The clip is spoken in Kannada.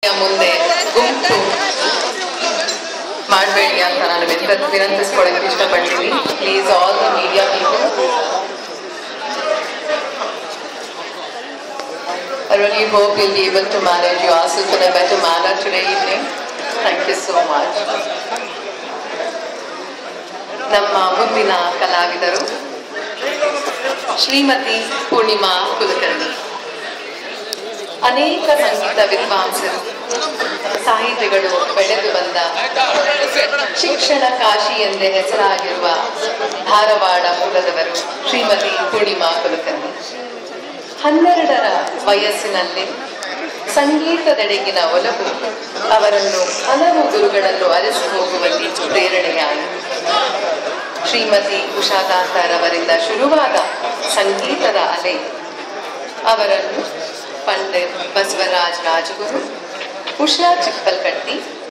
ಮುಂದೆ ಗುಂಪು ಮಾಡಬೇಡಿ ಅಂತ ನಾನು ವಿನಂತ ವಿನಂತಿಸ್ಕೊಳ್ಳೋದಕ್ಕೆ ಇಷ್ಟಪಡ್ತೀನಿ please all the media people I really hope you'll be able to manage yourself in a better manner today evening. Thank you so much. ನಮ್ಮ ಮುಂದಿನ ಕಲಾವಿದರು ಶ್ರೀಮತಿ ಪೂರ್ಣಿಮಾ ಕುಲಕರ್ಣಿ ಅನೇಕ ಸಂಗೀತ ವಿದ್ವಾಂಸರು ಸಾಹಿತಿಗಳು ಬೆಳೆದು ಬಂದ ಶಿಕ್ಷಣ ಕಾಶಿ ಎಂದೇ ಹೆಸರಾಗಿರುವ ಧಾರವಾಡ ಮೂಲದವರು ಶ್ರೀಮತಿ ಪೂರ್ಣಿಮಾ ಕುಲಕರ್ಣಿ ಹನ್ನೆರಡರ ವಯಸ್ಸಿನಲ್ಲಿ ಸಂಗೀತದೆಡೆಗಿನ ಒಲವು ಅವರನ್ನು ಹಲವು ಗುರುಗಳನ್ನು ಅರಸಿ ಹೋಗುವಲ್ಲಿ ಪ್ರೇರಣೆಯಾಯಿತು ಶ್ರೀಮತಿ ಉಷಾಕಾಂತರವರಿಂದ ಶುರುವಾದ ಸಂಗೀತದ ಅಲೆ ಅವರನ್ನು ಪಂಡಿತ್ ಬಸವರಾಜ್ ರಾಜಗುರು ಉಷಾ ಚಿಕ್ಕಲ್ಕಟ್ಟಿ